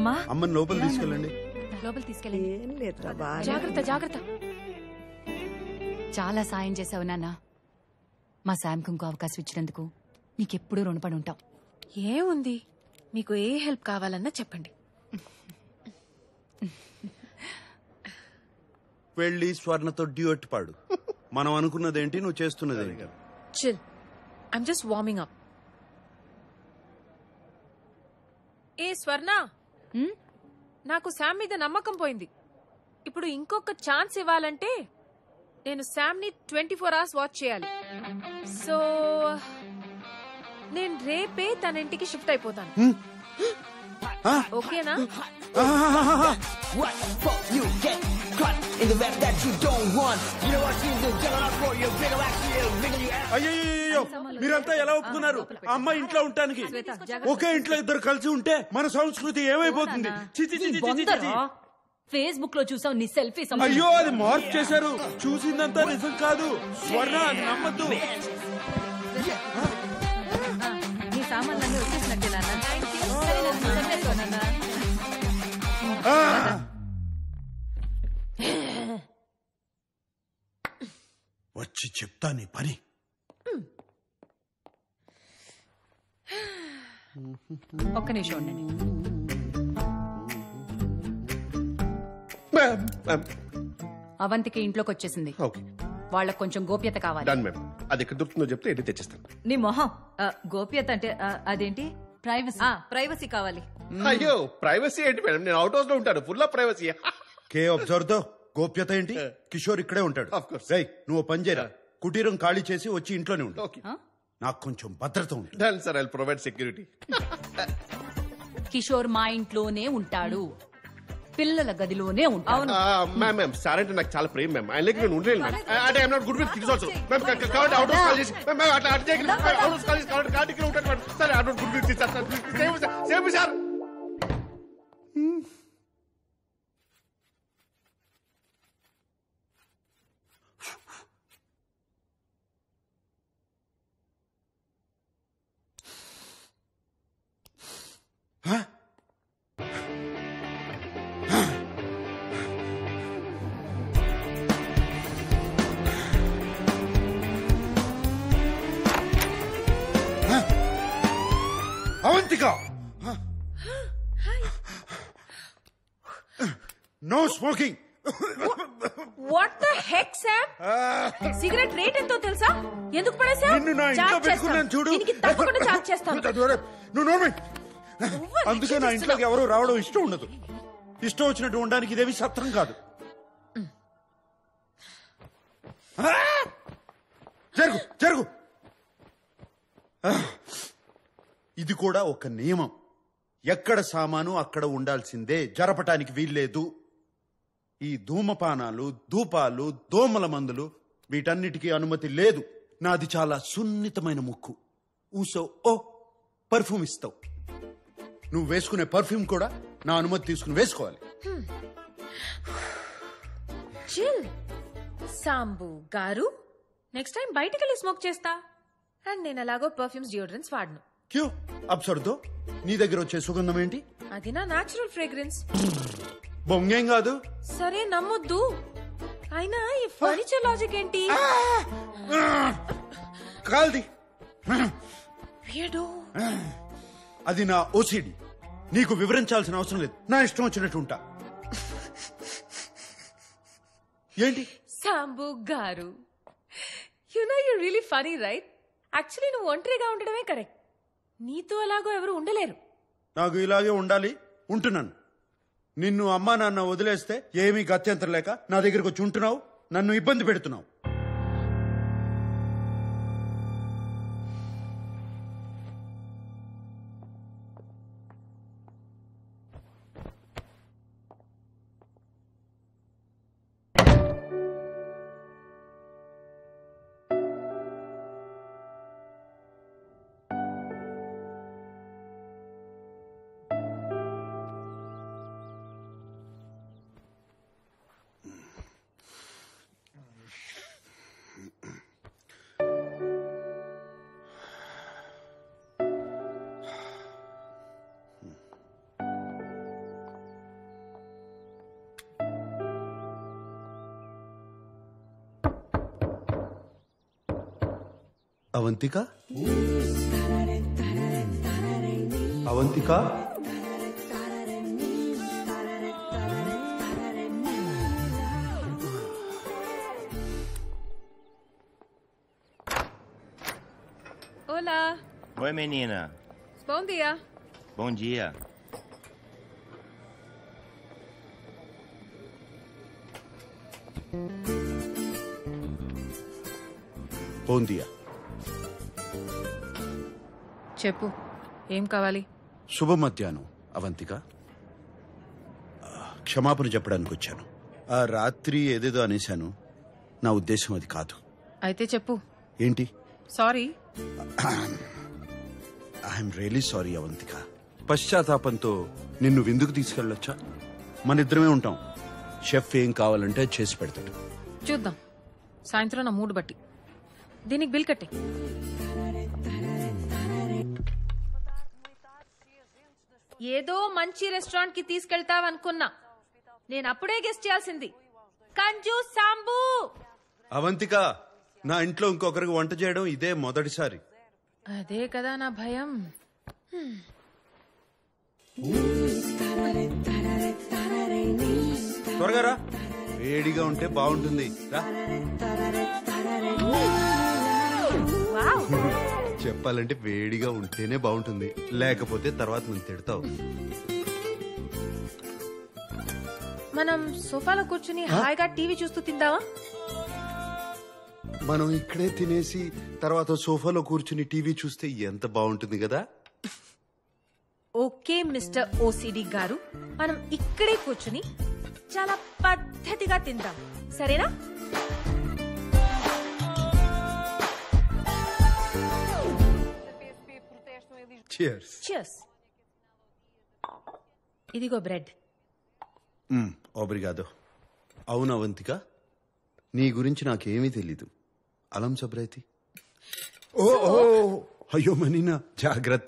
అమ్మా అమ్మని లోపల తీసుకెళ్ళండి లోపల తీసుకెళ్ళండి ఏం లేదురా బాగా జాగ్రత్త జాగ్రత్త చాలా సాయం చేసావు నాన్న మా శాంకు ఇంకో అవకాశం ఇచ్చినందుకు నీకెప్పుడూ రుణపడి ఉంటాం ఏముంది మీకు ఏ హెల్ప్ కావాలన్నా చెప్పండి వెళ్ళి స్వర్ణతో డ్యూట్ పాడు మనం అనుకున్నదేంటి నువ్వు చేస్తున్నదేంటి chill I'm just warming up ఏ స్వర్ణ నాకు శామ్ మీద నమ్మకం పోయింది ఇప్పుడు ఇంకొక ఛాన్స్ ఇవ్వాలంటే నేను శామ్ ని ట్వంటీ ఫోర్ అవర్స్ వాచ్ చేయాలి సో నేను రేపే తన ఇంటికి షిఫ్ట్ అయిపోతాను ఓకేనా What for you get caught in the web that you don't want? You know what you do, get out for your bigger actually, bigger you అయ్యో మీరంతా ఎలా ఒప్పుకున్నారు ఆ అమ్మాయి ఇంట్లో ఉండటానికి ఒకే ఇంట్లో ఇద్దరు కలిసి ఉంటే మన సంస్కృతి ఏమైపోతుంది చి, చి, చి, చి, చి, చి, చి. ఫేస్బుక్ లో చూసావు నీ సెల్ఫీ అయ్యో అది మార్పు చేశారు చూసిందంతా నిజం కాదు స్వర్ణ అది నమ్మద్దు నీ సామాన్లన్నీ వచ్చేసినట్టే నాన్న సరే నాన్న, సర్దేసుకో నాన్న. ఆ! వచ్చి చెప్తా నీ పని ఒక్క నిమిషం ఉండండి అవంతికి ఇంట్లోకి వచ్చేసింది ఓకే వాళ్ళకి కొంచెం గోప్యత కావాలి డన్ మ్యామ్ అది ఎక్కడ దొరుకుతుందో చెప్తే ఎన్ని తెచ్చిస్తాను నీ మొహం ఆ, గోప్యత అంటే ఆ, అదేంటి ప్రైవసీ ప్రైవసీ కావాలి అయ్యో ప్రైవసీ ఏంటి మేడం నేను అవుట్ హౌస్ లో ఉంటాను ఫుల్ ఆఫ్ ప్రైవసీ కే అబ్జర్వ్ తో గోప్యత ఏంటి కిషోర్ ఇక్కడే ఉంటాడు Of course. రేయ్ నువ్వు ఓ పని చేయరా కుటీరం ఖాళీ చేసి వచ్చి ఇంట్లోనే ఉండు ఓకే నాకు కొంచెం భద్రత ఉంది done sir I provide security Kishore మా ఇంట్లోనే ఉంటాడు పిల్లల గదిలోనే ఉంటాడు మ్యామ్ మ్యామ్ సార్ అంటే నాకు చాలా ప్రేమ మ్యామ్ ఆయన నేను ఉండలేను మ్యామ్ అంటే I'm not good with kids also ma'am కాబట్టి అవుట్ హౌస్ కాల్ చేసి మ్యామ్ మ్యామ్ అట్లా అట్లా చేయకండి అవుట్ హౌస్ కాల్ చేసి కాబట్టి కార్డ్ ఇక్కడ ఉంటాడు ma'am sir I'm not good with sir sir same sir same sir Avantika no smoking what the heck Sam cigarette rate ఎంతో తెలుసా ఎందుకు పడేసా నిన్ను నా ఇంట్లో పెట్టుకున్నాను చూడు దీనికి తప్పకుండా చార్జ్ చేస్తాను నువ్వు నోర్మై అందుకే నా ఇంట్లోకి ఎవరు రావడం ఇష్టం ఉండదు ఇష్టం వచ్చినట్టు ఉండడానికి ఇదేమి సత్రం కాదు ఆ! జరుగు జరుగు ఆ! ఇది కూడా ఒక నియమం ఎక్కడ సామాను అక్కడ ఉండాల్సిందే జరపటానికి వీల్లేదు ఈ ధూమపానాలు ధూపాలు దోమల మందులు వీటన్నిటికీ అనుమతి లేదు నాది చాలా సున్నితమైన ముక్కు ఊసో ఓ పర్ఫ్యూమ్ ఇస్తావు నువ్వు వేసుకునే పర్ఫ్యూమ్ కూడా నా అనుమతి తీసుకుని వేసుకోవాలి చిల్ సాంబు గారు నెక్స్ట్ టైం బయటికి వెళ్ళి స్మోక్ చేస్తా అండ్ నేను ఎలాగో పర్ఫ్యూమ్స్ డియోడ్రెన్స్ వాడను క్యూ అబ్సర్దో నీ దగ్గర వచ్చే సుగంధం ఏంటి అది నా నాచురల్ ఫ్రేగ్రెన్స్ బొంగేం కాదు సరే నమ్మొద్దు అయినా ఈ ఫర్నిచర్ లాజిక్ ఏంటి కాల్ది Weirdo. అది నా ఓసిడి నీకు వివరించాల్సిన అవసరం లేదు నా ఇష్టం వచ్చినట్టు ఉంటా ఏంటి సాంబు గారు you know you really funny right actually నువ్వు ఒంటరిగా ఉండడమే కరెక్ట్ నీతో అలాగో ఎవరు ఉండలేరు నాకు ఇలాగే ఉండాలి ఉంటున్నాను నిన్ను అమ్మా నాన్న వదిలేస్తే ఏమీ గత్యంతరం లేక నా దగ్గరకు వచ్చి ఉంటున్నావు నన్ను ఇబ్బంది పెడుతున్నావు Avantika Avantika Olá, Oi, menina. bom dia. Bom dia. పోందియా చెప్పు ఏం కావాలి శుభ మధ్యాహ్నం అవంతిక ఆ, క్షమాపణ చెప్పడానికి వచ్చాను ఆ రాత్రి ఏదేదో అనేశాను నా ఉద్దేశం అది కాదు అయితే చెప్పు ఏంటి sorry I'm really sorry Avantika పశ్చాత్తాపంతో నిన్ను విందుకు తీసుకెళ్ళొచ్చా మన ఇద్దరమే ఉంటాం షెఫ్ ఏం కావాలంటే అది చేసి పెడతాడు చూద్దాం సాయంత్రం నా మూడు బట్టి దీనికి బిల్ కట్టే ఏదో మంచి రెస్టారెంట్ కి తీసుకెళ్తావనుకున్నా నేను అప్పుడే గెస్ట్ చేయాల్సింది కంజు సాంబు అవంతిక నా ఇంట్లో ఇంకొకరికి వంట చేయడం ఇదే మొదటిసారి అదే కదా నా భయం త్వరగా రా వేడిగా ఉంటే బాగుంటుంది రా వావ్ చెప్పాలంటే వేడిగా ఉంటేనే బాగుంటుంది లేకపోతే తర్వాత నన్ను తిడతావు మనం సోఫాలో కూర్చుని హాయిగా టీవీ చూస్తూ తిందావా మనం ఇక్కడే తినేసి తర్వాత సోఫాలో కూర్చుని టీవీ చూస్తే ఎంత బాగుంటుంది కదా ఓకే మిస్టర్ ఓసిడి గారు మనం ఇక్కడే కూర్చుని చాలా పద్ధతిగా తిందాం సరేనా చియర్స్ చియర్స్ ఇదిగో బ్రెడ్ ఓబ్రిగాదో అవును అవంతిక నీ గురించి నాకేమీ తెలీదు అలం సబ్రైతి ఓ ఓ అయ్యో మనీనా జాగ్రత్త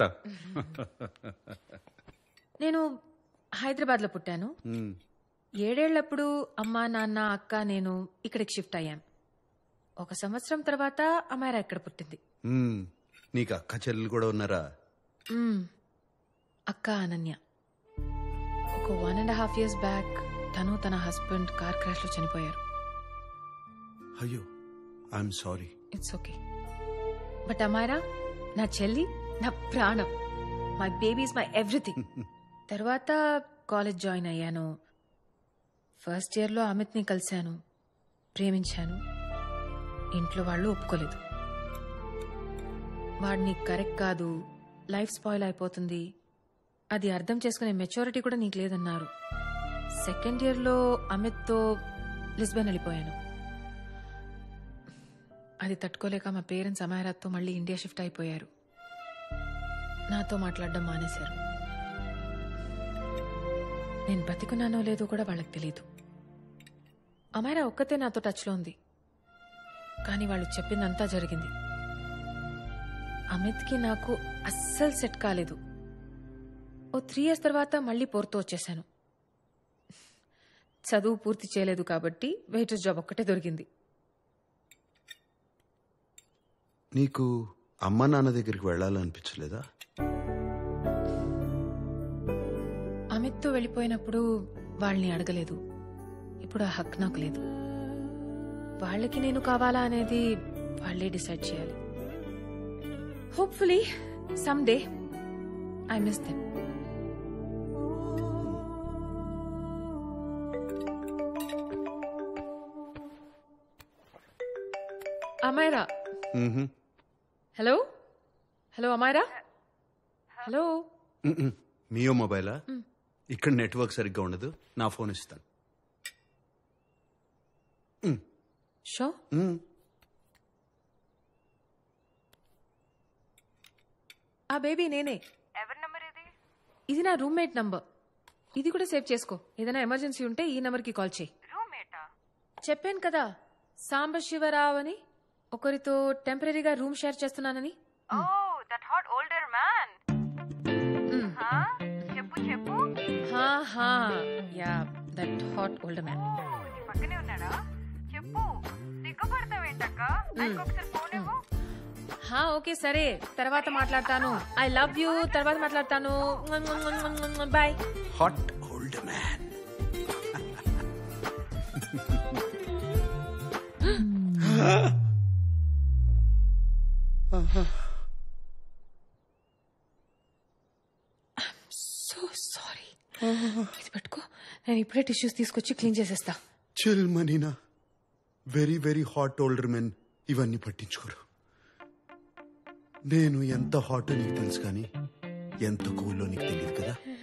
నేను హైదరాబాద్ లో పుట్టాను మ్, ఏడేళ్లప్పుడు అమ్మా నాన్న అక్క నేను ఇక్కడికి షిఫ్ట్ అయ్యాను ఒక సంవత్సరం తర్వాత అమ్మాయిరా ఇక్కడ పుట్టింది మ్, నీకు అక్క చెల్లెలు కూడా ఉన్నారా మ్మ్. అక్క అనన్య ఒక one and half years back తను తన హస్బెండ్ కార్ క్రాష్ లో చనిపోయారు అయ్యో I'm sorry it's okay but Amayra నా చెల్లి నా ప్రాణం మై బేబీస్ మై ఎవ్రీథింగ్ తర్వాత కాలేజ్ జాయిన్ అయ్యాను ఫస్ట్ ఇయర్లో అమిత్ని కలిశాను ప్రేమించాను ఇంట్లో వాళ్ళు ఒప్పుకోలేదు వాడిని కరెక్ట్ కాదు లైఫ్ స్పాయిల్ అయిపోతుంది అది అర్థం చేసుకునే మెచ్యూరిటీ కూడా నీకు లేదన్నారు సెకండ్ ఇయర్లో అమిత్తో లిస్బెన్ వెళ్ళిపోయాను అది తట్టుకోలేక మా పేరెంట్స్ అమాయరాత్తో మళ్ళీ ఇండియా షిఫ్ట్ అయిపోయారు నాతో మాట్లాడడం మానేశారు నేను బతికున్నానో లేదో కూడా వాళ్ళకి తెలియదు అమాయరా ఒక్కతే నాతో టచ్లో ఉంది కానీ వాళ్ళు చెప్పిందంతా జరిగింది అమిత్కి నాకు అస్సలు సెట్ కాలేదు ఓ త్రీ ఇయర్స్ తర్వాత మళ్ళీ పోర్తో వచ్చేసాను చదువు పూర్తి చేయలేదు కాబట్టి వెయిటర్ జాబ్ ఒక్కటే దొరికింది నీకు అమ్మ నాన్న దగ్గరికి వెళ్ళాలనిపించలేదా అమిత్తో వెళ్ళిపోయినప్పుడు వాళ్ళని అడగలేదు ఇప్పుడు ఆ హక్ నాకు లేదు వాళ్ళకి నేను కావాలా అనేది వాళ్ళే డిసైడ్ చేయాలి hopefully some day I miss them Amaira మ్హూ. హలో హలో అమైరా హలో మ్మ్. మియో మొబైలా ఇక్కడ నెట్వర్క్ సరిగ్గా ఉండదు నా ఫోన్ ఇస్తాను షో మ్మ్. ఆ బేబీ నేనే ఎవరి నంబర్ ఇది ఇది నా రూమ్మేట్ నంబర్ ఇది కూడా సేవ్ చేసుకో ఏదైనా ఎమర్జెన్సీ ఉంటే ఈ నంబర్కి కాల్ చేయి రూమ్మేటా చెప్పాను కదా సాంబశివరావు అని ఒకరితో టెంపరీగా రూమ్ షేర్ చేస్తున్నానని oh that hot older man మ్. చెప్పు చెప్పు హా హా yeah that hot older man నీ పక్కనే ఉన్నాడా చెప్పు సిగ్గుపడతావేంటక్క ఆయనకు ఒకసారి ఫోన్ ఇవ్వు హా ఓకే సరే తర్వాత మాట్లాడతాను ఐ లవ్ యూ తర్వాత మాట్లాడతాను bye hot old man so sorry ఇది పట్టుకో నేను ఇప్పుడే టిష్యూస్ తీసుకొచ్చి క్లీన్ చేసేస్తా చిల్ మనీనా very very hot older men ఇవన్నీ పట్టించుకోరు నేను ఎంత హాట్ నీకు తెలుసు కానీ ఎంత కూల్లో నీకు తెలియదు కదా